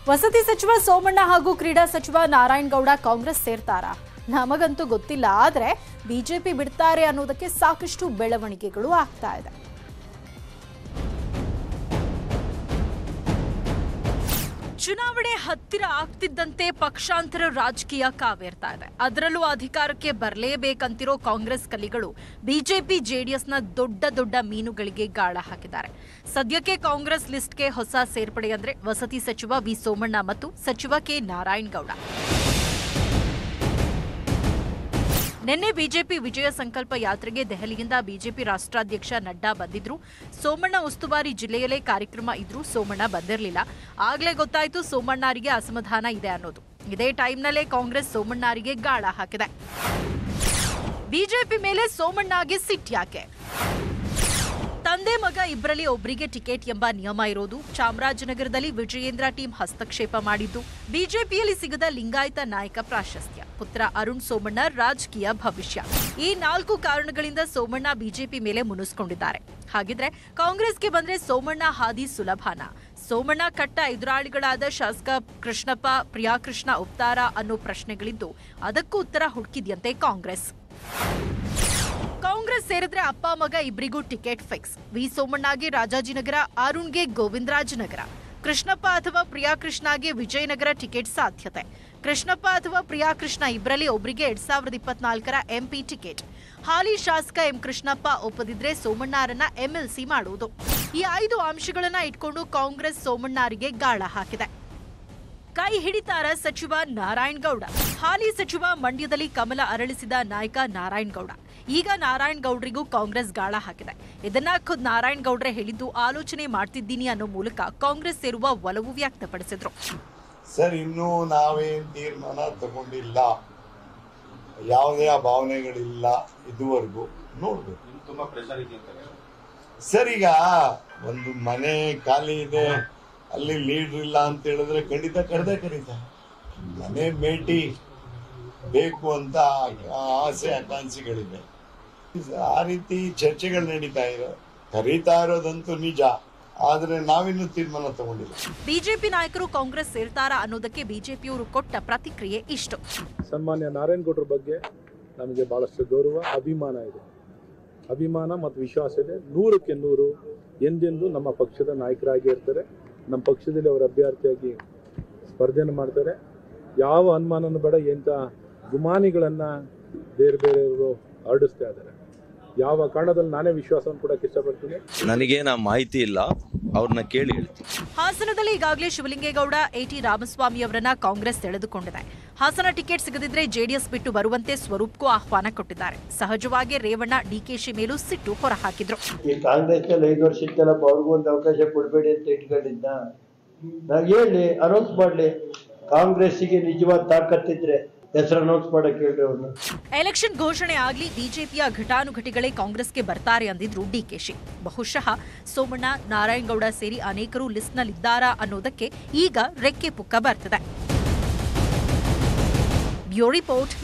ವಸತಿ ಸಚಿವ ಸೋಮಣ್ಣ ಹಾಗೂ ಕ್ರೀಡಾ ಸಚಿವ ನಾರಾಯಣಗೌಡ ಕಾಂಗ್ರೆಸ್ ಸೇರ್ತಾರಾ ನಮಗಂತೂ ಗೊತ್ತಿಲ್ಲ ಆದ್ರೆ ಬಿಜೆಪಿ ಬಿಡ್ತಾರೆ ಅನ್ನೋದಕ್ಕೆ ಸಾಕಷ್ಟು ಬೆಳವಣಿಗೆಗಳು ಆಗ್ತಾ ಇದೆ ಚುನಾವಣೆ ಹತ್ತಿರ ಆಗ್ತಿದ್ದಂತೆ ಪಕ್ಷಾಂತರ ರಾಜಕೀಯ ಕಾವೇರ್ತಾ ಇದೆ ಅದರಲ್ಲೂ ಅಧಿಕಾರಕ್ಕೆ ಬರಲೇಬೇಕಂತಿರೋ ಕಾಂಗ್ರೆಸ್ ಕಲಿಗಳು ಬಿಜೆಪಿ ಜೆಡಿಎಸ್ನ ದೊಡ್ಡ ದೊಡ್ಡ ಮೀನುಗಳಿಗೆ ಗಾಳ ಹಾಕಿದ್ದಾರೆ ಸದ್ಯಕ್ಕೆ ಕಾಂಗ್ರೆಸ್ ಲಿಸ್ಟ್ಗೆ ಹೊಸ ಸೇರ್ಪಡೆ ಅಂದ್ರೆ ವಸತಿ ಸಚಿವ ವಿ ಸೋಮಣ್ಣ ಮತ್ತು ಸಚಿವ ಕೆ ನಾರಾಯಣಗೌಡ ನಿನ್ನೆ ಬಿಜೆಪಿ ವಿಜಯ ಸಂಕಲ್ಪ ಯಾತ್ರೆಗೆ ದೆಹಲಿಯಿಂದ ಬಿಜೆಪಿ ರಾಷ್ಟ್ರಾಧ್ಯಕ್ಷ ನಡ್ಡಾ ಬಂದಿದ್ರು ಸೋಮಣ್ಣ ಉಸ್ತುವಾರಿ ಜಿಲ್ಲೆಯಲ್ಲೇ ಕಾರ್ಯಕ್ರಮ ಇದ್ರೂ ಸೋಮಣ್ಣ ಬಂದಿರಲಿಲ್ಲ ಆಗ್ಲೇ ಗೊತ್ತಾಯ್ತು ಸೋಮಣ್ಣರಿಗೆ ಅಸಮಾಧಾನ ಇದೆ ಅನ್ನೋದು ಇದೇ ಟೈಮ್ನಲ್ಲೇ ಕಾಂಗ್ರೆಸ್ ಸೋಮಣ್ಣರಿಗೆ ಗಾಳ ಹಾಕಿದೆ ಬಿಜೆಪಿ ಮೇಲೆ ಸೋಮಣ್ಣಗೆ ಸಿಟ್ ಯಾಕೆ ತಂದೆ ಮಗ ಇಬ್ಬರಲ್ಲಿ ಒಬ್ಬರಿಗೆ ಟಿಕೆಟ್ ಎಂಬ ನಿಯಮ ಇರೋದು ಚಾಮರಾಜನಗರದಲ್ಲಿ ವಿಜಯೇಂದ್ರ ಟೀಮ್ ಹಸ್ತಕ್ಷೇಪ ಮಾಡಿದ್ದು ಬಿಜೆಪಿಯಲ್ಲಿ ಸಿಗದ ಲಿಂಗಾಯತ ನಾಯಕ ಪ್ರಾಶಸ್ತ್ಯ ಪುತ್ರ ಅರುಣ್ ಸೋಮಣ್ಣ ರಾಜಕೀಯ ಭವಿಷ್ಯ ಈ ನಾಲ್ಕು ಕಾರಣಗಳಿಂದ ಸೋಮಣ್ಣ ಬಿಜೆಪಿ ಮೇಲೆ ಮುನಿಸ್ಕೊಂಡಿದ್ದಾರೆ ಹಾಗಿದ್ರೆ ಕಾಂಗ್ರೆಸ್ಗೆ ಬಂದ್ರೆ ಸೋಮಣ್ಣ ಹಾದಿ ಸುಲಭನಾ ಸೋಮಣ್ಣ ಕಟ್ಟ ಎದುರಾಳಿಗಳಾದ ಶಾಸಕ ಕೃಷ್ಣಪ್ಪ ಪ್ರಿಯಾಕೃಷ್ಣ ಉಪ್ತಾರ ಅನ್ನೋ ಪ್ರಶ್ನೆಗಳಿದ್ದು ಅದಕ್ಕೂ ಉತ್ತರ ಹುಡುಕಿದ್ಯಂತೆ ಕಾಂಗ್ರೆಸ್ ಕಾಂಗ್ರೆಸ್ ಸೇರಿದ್ರೆ ಅಪ್ಪ ಮಗ ಇಬ್ಬರಿಗೂ ಟಿಕೆಟ್ ಫಿಕ್ಸ್ ವಿ ಸೋಮಣ್ಣಗೆ ರಾಜಾಜಿನಗರ ಅರುಣ್ಗೆ ಗೋವಿಂದರಾಜನಗರ ಕೃಷ್ಣಪ್ಪ ಅಥವಾ ಪ್ರಿಯಾಕೃಷ್ಣಗೆ ವಿಜಯನಗರ ಟಿಕೆಟ್ ಸಾಧ್ಯತೆ ಕೃಷ್ಣಪ್ಪ ಅಥವಾ ಪ್ರಿಯಾಕೃಷ್ಣ ಇಬ್ಬರಲ್ಲಿ ಒಬ್ಬರಿಗೆ ಎರಡ್ ಸಾವಿರದ ಇಪ್ಪತ್ನಾಲ್ಕರ ಎಂಪಿ ಟಿಕೆಟ್ ಹಾಲಿ ಶಾಸಕ ಎಂ ಕೃಷ್ಣಪ್ಪ ಒಪ್ಪದಿದ್ರೆ ಸೋಮಣ್ಣರನ್ನ ಎಂಎಲ್ಸಿ ಮಾಡುವುದು ಈ ಐದು ಅಂಶಗಳನ್ನ ಇಟ್ಕೊಂಡು ಕಾಂಗ್ರೆಸ್ ಸೋಮಣ್ಣರಿಗೆ ಗಾಳ ಹಾಕಿದೆ ಕೈ ಹಿಡಿತಾರ ಸಚಿವ ನಾರಾಯಣಗೌಡ ಹಾಲಿ ಸಚಿವ ಮಂಡ್ಯದಲ್ಲಿ ಕಮಲ ಅರಳಿಸಿದ ನಾಯಕ ನಾರಾಯಣಗೌಡ ಈಗ ನಾರಾಯಣಗೌಡರಿಗೂ ಕಾಂಗ್ರೆಸ್ ಗಾಳ ಹಾಕಿದೆ ಇದನ್ನ ಖುದ್ ನಾರಾಯಣಗೌಡ್ರೆ ಹೇಳಿದ್ದು ಆಲೋಚನೆ ಮಾಡ್ತಿದ್ದೀನಿ ಅನ್ನೋ ಮೂಲಕ ಕಾಂಗ್ರೆಸ್ ಸೇರುವ ಒಲವು ವ್ಯಕ್ತಪಡಿಸಿದ್ರು ಸರ್ ಇನ್ನೂ ನಾವೇನ್ ತೀರ್ಮಾನ ತಗೊಂಡಿಲ್ಲ ಯಾವುದೇ ಆ ಭಾವನೆಗಳಿಲ್ಲ ಇದುವರೆಗೂ ನೋಡ್ಬೇಕು ನಿಮ್ಗೆ ತುಂಬಾ ಪ್ರೆಷರ್ ಇದೆ ಅಂತ ಸರ್ ಈಗ ಒಂದು ಮನೆ ಖಾಲಿ ಇದೆ ಅಲ್ಲಿ ಲೀಡರ್ ಇಲ್ಲ ಅಂತ ಹೇಳಿದ್ರೆ ಖಂಡಿತ ಕರೆದೇ ಕರೀತಾರೆ ಮನೆ ಭೇಟಿ ಬೇಕು ಅಂತ ಆ ಆಸೆ ಆಕಾಂಕ್ಷೆಗಳಿದೆ ಆ ರೀತಿ ಚರ್ಚೆಗಳು ನಡೀತಾ ಇರೋ ಕರೀತಾ ಇರೋದಂತೂ ನಿಜ ಆದ್ರೆ ನಾವಿನ್ನೂ ತೀರ್ಮಾನ ತಗೊಂಡಿಲ್ಲ ಬಿಜೆಪಿ ನಾಯಕರು ಕಾಂಗ್ರೆಸ್ ಸೇರ್ತಾರಾ ಅನ್ನೋದಕ್ಕೆ ಬಿಜೆಪಿಯವರು ಕೊಟ್ಟ ಪ್ರತಿಕ್ರಿಯೆ ಇಷ್ಟು ಸನ್ಮಾನ್ಯ ನಾರಾಯಣಗೌಡರ ಬಗ್ಗೆ ನಮಗೆ ಭಾಳಷ್ಟು ಗೌರವ ಅಭಿಮಾನ ಇದೆ ಅಭಿಮಾನ ಮತ್ತು ವಿಶ್ವಾಸ ಇದೆ ನೂರಕ್ಕೆ ನೂರು ಎಂದೆಂದೂ ನಮ್ಮ ಪಕ್ಷದ ನಾಯಕರಾಗಿ ಇರ್ತಾರೆ ನಮ್ಮ ಪಕ್ಷದಲ್ಲಿ ಅವರ ಅಭ್ಯರ್ಥಿಯಾಗಿ ಸ್ಪರ್ಧೆಯನ್ನು ಮಾಡ್ತಾರೆ ಯಾವ ಅನುಮಾನನೂ ಬೇಡ ಎಂಥ ಗುಮಾನಿಗಳನ್ನು ಬೇರೆ ಬೇರೆಯವರು ಹರಡಿಸ್ತಾ ಇದ್ದಾರೆ ಯಾವ ಕಾರಣದಲ್ಲಿ ನಾನೇ ವಿಶ್ವಾಸವನ್ನು ಕೊಡೋಕ್ಕೆ ಇಷ್ಟಪಡ್ತೀನಿ ನನಗೇನ ಮಾಹಿತಿ ಇಲ್ಲ ಅವ್ರನ್ನ ಕೇಳಿ ಹೇಳ್ತೀನಿ ಹಾಸನದಲ್ಲಿ ಈಗಾಗಲೇ ಶಿವಲಿಂಗೇಗೌಡ ಎಟಿ ರಾಮಸ್ವಾಮಿ ಅವರನ್ನ ಕಾಂಗ್ರೆಸ್ ಸೆಳೆದುಕೊಂಡಿದೆ ಹಾಸನ ಟಿಕೆಟ್ ಸಿಗದಿದ್ರೆ ಜೆಡಿಎಸ್ ಬಿಟ್ಟು ಬರುವಂತೆ ಸ್ವರೂಪ್ಗೂ ಆಹ್ವಾನ ಕೊಟ್ಟಿದ್ದಾರೆ ಸಹಜವಾಗಿ ರೇವಣ್ಣ ಡಿಕೆಶಿ ಮೇಲೂ ಸಿಟ್ಟು ಹೊರಹಾಕಿದ್ರು ಈ ಕಾಂಗ್ರೆಸ್ನಲ್ಲಿ ಐದು ವರ್ಷ ಇತ್ತಲ್ಲಪ್ಪ ಅವ್ರಿಗೂ ಒಂದು ಅವಕಾಶ ಕೊಡಬೇಡಿ ಅಂತ ಇಟ್ಕೊಂಡಿದ್ದ ನಾವು ಹೇಳಿ ಅನೌನ್ಸ್ ಮಾಡಲಿ ಕಾಂಗ್ರೆಸ್ಸಿಗೆ ನಿಜವಾದ ತಾಕತ್ತಿದ್ರೆ ಹೆಸರು ಅನೌನ್ಸ್ ಮಾಡಕ್ಕೆ ಹೇಳ್ರಿ ಅವ್ರನ್ನ ಎಲೆಕ್ಷನ್ ಘೋಷಣೆ ಆಗ್ಲಿ ಬಿಜೆಪಿಯ ಘಟಾನುಘಟಿಗಳೇ ಕಾಂಗ್ರೆಸ್ಗೆ ಬರ್ತಾರೆ ಅಂದಿದ್ರು ಡಿಕೆಶಿ ಬಹುಶಃ ಸೋಮಣ್ಣ ನಾರಾಯಣಗೌಡ ಸೇರಿ ಅನೇಕರು ಲಿಸ್ಟ್ನಲ್ಲಿದ್ದಾರಾ ಅನ್ನೋದಕ್ಕೆ ಈಗ ರೆಕ್ಕೆ ಪುಕ್ಕ ಬರ್ತಿದೆ ಬ್ಯೂರೋ ರಿಪೋರ್ಟ್